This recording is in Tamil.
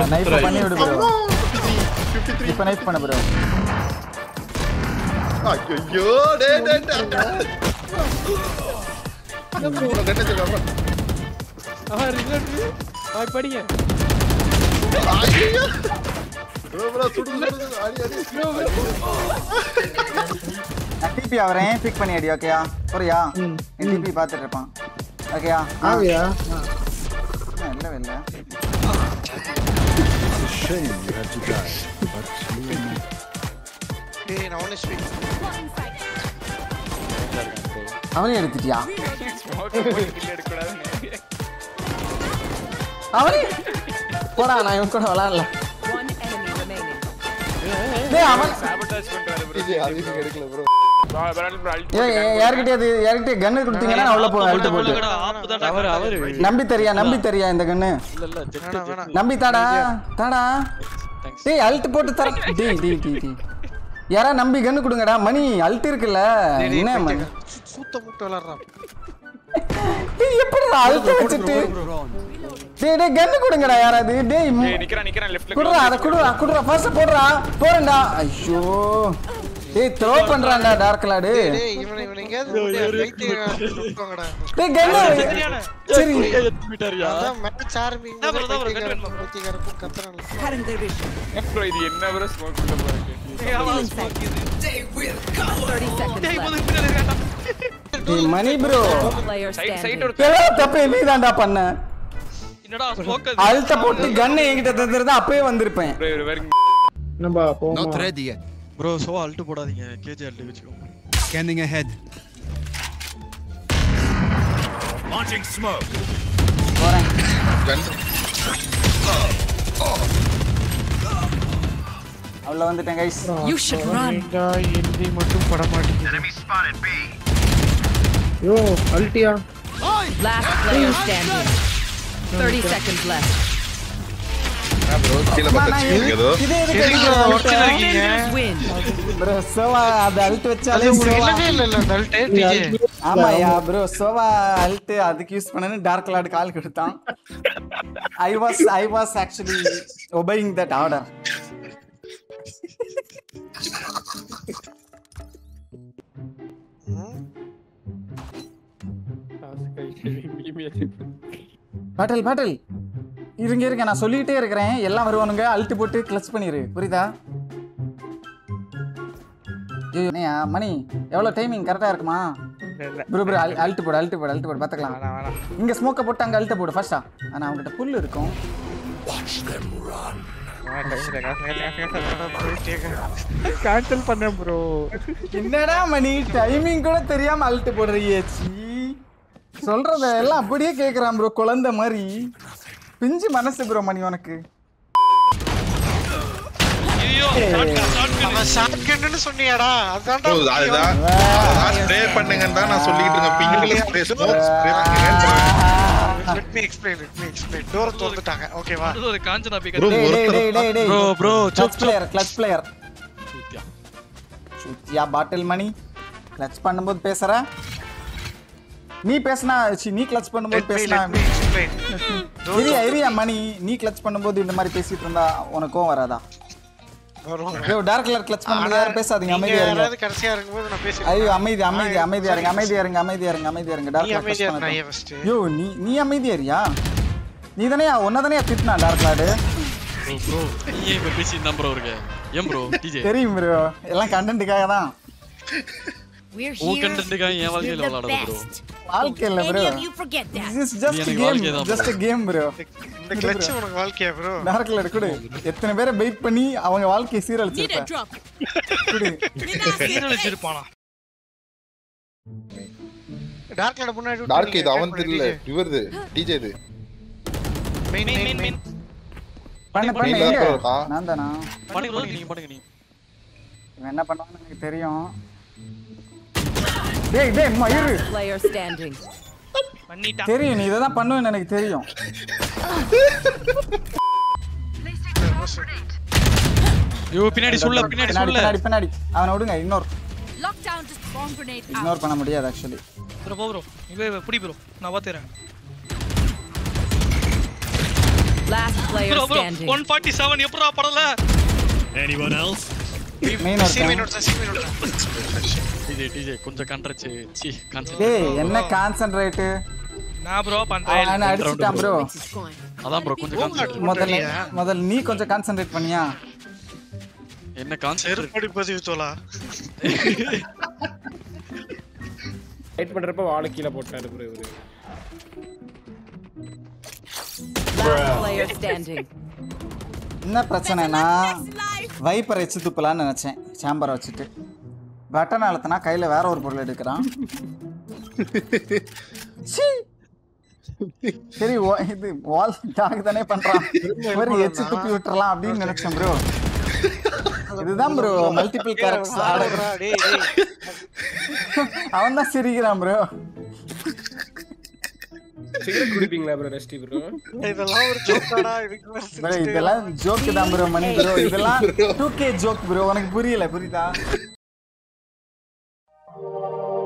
நைஃப் பண்ணி விடு ப்ரோ இப்போ நைஃப் பண்ணு ப்ரோ ஐயோ டே டே டே ரெண்டு வச்சிருக்கேன் ஆ ரிசல்ட் ஆ படிங்க ஐயோ ப்ரோ ப்ரோ சுடு சுடு அடி அடி நான் டிபி அவரேன் பிக் பண்ணி அடி ஓகேயா புரியா என் டிபி பார்த்துட்டு இருப்பான் ஓகேயா ஆவியா இல்லை இல்லை Shame you had to die, but you were meant டேய் நான் ஒன்னு ஸ்வீட் அவனே எடுத்துட்டியா ஸ்மோக் போட்டு கில் எடுக்க கூடாதுன்னு அவனே போடா நான் இவன் கூட விளாடல One enemy remaining. டேய் அவன் சாபட்டாஜ் பண்றாரு ப்ரோ இது அது நீங்க எடுக்கல ப்ரோ பரவாயில்ல ப்ரோ அல்ட் ஏய் ஏய், யார்கிட்டயாவது யார்கிட்டயே கன்னு கொடுத்தீங்கன்னா நான் உள்ள போவேன் அழுட்டு போட்டு அவர் அவர் நம்பி தெரியா நம்பி தெரியா இந்த கன்னு இல்ல இல்ல வேணாம் வேணாம் நம்பி தாடா தாடா டேய் அல்ட் போட்டு தர டேய் டேய் டேய் டேய் யாரா நம்பி கன்னு கொடுங்கடா மணி அல்ட் இருக்குல்ல என்ன மணி சூத்த முட்டை விளாடுறான் டேய் எப்படிடா அல்ட் வச்சுட்டு டேய் டேய் கன்னு கொடுங்கடா யாராவது டேய் மு- ஏய் நிக்கறான் நிக்கறான் லெஃப்ட்ல குடுறா அத குடுறா குடுறா ஃபர்ஸ்ட் போடுறா போறேன்டா ஐயோ டேய் த்ரோ பண்றான்டா டார்க் லாடு டேய் இவனை இவனை எங்கேயாவது விட்டுவாங்கடா டேய் கன்னு சரி அதான் மேட்ச் ஆரம்பிக்கும் போது பைத்தியக்காரன் பைத்தியக்காரன் கத்துறான்ல Cutting their vision. ப்ரோ இது என்ன ப்ரோ ஸ்மோக் உள்ள போறீங்க Healing seconds. Thirty seconds left. டேய் Mani bro Player side side standing. ஒரு எல்லாம் தப்பு நீ தான்டா பண்ண என்னடா ஸ்மோக் அல்ட்ட போட்டு கன்னு என்கிட்ட தந்துருந்தா அப்பவே வந்திருப்பேன் ப்ரோ இவர் வேற நம்ம போமா Not ready yet. Bro so ult போடாதீங்க கேஜி அல்ட் வச்சுக்கோங்க Scanning ahead. Launching smoke. போறேன் அவ்வளோ வந்துட்டேன் கைஸ் You should run. எந்தி மட்டும் பட மாட்டேங்குது யோ அல்ட்டியா Last player standing. Thirty seconds left. Bro கீழ பார்த்து ஏதோ இது எதுக்கு Defenders win. ப்ரோ சோவா அது அல்ட் வச்சாலே அது உங்களுக்கு சோவா இல்லவே இல்ல இல்ல அந்த டிஜே ஆமாயா ப்ரோ சோவா அல்ட் அதுக்கு யூஸ் பண்ணனு டார்க் லார்ட் கால் கொடுத்தான் I was I was actually obeying that order bottle bottle இருங்க இருங்க நான் சொல்லிட்டே இருக்கிறேன் எல்லாம் வருவானுங்க அழுத்து போட்டு கிளச் பண்ணிரு புரியுதா ஐயோ, என்னய்யா, மணி எவ்வளவு டைமிங் கரெக்டா இருக்குமா ப்ரோ ப்ரோ அழுத்து போடு அழுத்து போடு அழுத்து போடு பாத்துக்கலாம் இங்க ஸ்மோக்க போட்டு அங்க அழுத்த போடு ஃபர்ஸ்டா ஆனா அவங்ககிட்ட புல் இருக்கும் கேன்சல் பண்ணேன் ப்ரோ என்னடா மணி டைமிங் கூட தெரியாம அழுத்து போடுறியே சீ சொல்றத எல்லாம் அப்படியே கேக்குறான் ப்ரோ குழந்தை மாதிரி பிஞ்சு மனசு ப்ரோ மணி உனக்கு அவன் ஷாட்கன்னு சொன்னியாடா அதான்டா ப்ரோ அதுதான் அதுதான் ஸ்ப்ரே பண்ணுங்கன்னு தான் நான் சொல்லிட்டு இருக்கேன் பிங்க்ல ஸ்ப்ரே ஸ்மோக் ஸ்ப்ரே பண்ணுங்க let me explain let me explain door திறந்துட்டாங்க ஓகேவா ஒரு காஞ்சனா பிக் ப்ரோ டேய் டேய் ஒருத்தர் டேய் டேய் டேய் bro bro clutch player clutch player சுத்தியா பாட்டில் மணி கிளட்ச் பண்ணும்போது பேசுற நீ பேசினா சி, நீ கிளட்ச் பண்ணும்போது லெட் மீ பேசினா லெட் மீ எக்ஸ்பிளைன் இரியா இரியா மணி நீ கிளட்ச் பண்ணும்போது இந்த மாதிரி பேசிட்டு இருந்தா உனக்கும் வராதா வருவாங்க ஐயோ டார்க் கலர் கிளட்ச் பண்ணும்போது ஆனா, யாரும் பேசாதீங்க நீங்க அமைதியா இருங்க யாராவது கடைசியா இருக்கும்போது நான் பேசுறேன் ஐயோ அமைதி அமைதி அமைதியா இருங்க அமைதியா இருங்க அமைதியா இருங்க அமைதியா இருங்க டார்க் நீ கலர் அமைதியா கிளட்ச் இருந்தா பண்ணட்டும் ஃபர்ஸ்ட் ஐயோ நீ நீ அமைதியா இருயா நீ தானே உன்ன தானே திட்டினா டார்க் லாடு ப்ரோ ப்ரோ நீ இப்ப பேசி தான் ப்ரோ இருக்க ஏன் ப்ரோ டிஜே தெரியும் ப்ரோ எல்லாம் கண்டென்ட்டுக்காக தான் We're உன் here. கண்டென்ட்டுக்காக என் You're வாழ்க்கையில the விளையாடாத ப்ரோ best. வாழ்க்கையில bro Any of you forget that. This is just எனக்கு கேம் வாழ்க்கை தான் ஜஸ்ட் கேம் ப்ரோ இந்த கிளட்ச் உனக்கு வாழ்க்கையா ப்ரோ டார்க் லாடு கொடு எத்தனை பேரை வெயிட் பண்ணி அவங்க வாழ்க்கையை Need a சீரழிச்சிருப்பேன் drop. கொடு சீரழிச்சிருப்பானா டார்க்ல முன்னாடி டார்க் இது அவன் இல்ல இவருது டிஜே இது மெயின் மெயின் மெயின் பண்ண பண்ண நீ தான் எங்க இருக்கா? நான் தானா பண்ணுங்க பண்ணுங்க நீங்க பண்ணுங்க நீ இவன் என்ன பண்ணுவான்னு எனக்கு தெரியும் டேய் டேய் அம்மா இரு Player standing. தெரியும் நீ இதை தான் பண்ணுவேன்னு எனக்கு தெரியும் ஐயோ பின்னாடி சொல்ல பின்னாடி பின்னாடி சொல்ல பின்னாடி பின்னாடி அவனை விடுங்க ignore Lockdown just bomb grenade out. Ignore பண்ண முடியாது ஆக்சுவலி ப்ரோ போ ப்ரோ இவே புடி ப்ரோ நான் பாத்துறேன் Last player bro bro standing. 147 எப்பறா படல Anyone else? மெயின் சீமென் ஒருத்தன் விடுறேன் சீமென் விடுறேன் டிஜே டிஜே கொஞ்சம் கண்ட்ரச்சு சி கான்சென்ட்ரேட் டேய் என்ன கான்சென்ட்ரேட்டு நான் ப்ரோ அவன் பண்றேன் அடிச்சிட்டான் ப்ரோ அதான் ப்ரோ கொஞ்சம் கான்சென்ட்ரேட் முதல்ல முதல்ல நீ கொஞ்சம் கான்சென்ட்ரேட் பண்ணியா என்ன கான்சென்ட்ரேட் செருப்படி பதிவு தோலா வெயிட் பண்றப்ப வாழை கீழே போட்டாரு ப்ரோ இவரு Last player standing. என்ன பிரச்சனைனா வைப்பரை வச்சு துப்பலான்னு நினைச்சேன் சாம்பரை வச்சுட்டு பட்டன் அழுத்தினா கையில வேற ஒரு பொருள் எடுக்கிறான் சீ. சரி ஓ- இது வால் டாக் தானே பண்றான் ஒரு எச்சு துப்பி விட்டுறலாம் அப்படின்னு நினைச்சேன் ப்ரோ இதுதான் ப்ரோ மல்டிபிள் கேரக்டர்ஸ் ஆடுறான் டேய் டேய் அவன் தான் சிரிக்கிறான் ப்ரோ சிகரெட் குடிப்பீங்களா ப்ரோ ரெஸ்டி ப்ரோ இதெல்லாம் ஒரு ஜோக்காடா இதுக்கு வேற ப்ரோ சிரிச்சுட்டே இதெல்லாம் ஜோக்கு தான் ப்ரோ மணி ப்ரோ இதெல்லாம் டூ கே ஜோக் ப்ரோ உனக்கு புரியல புரியுதா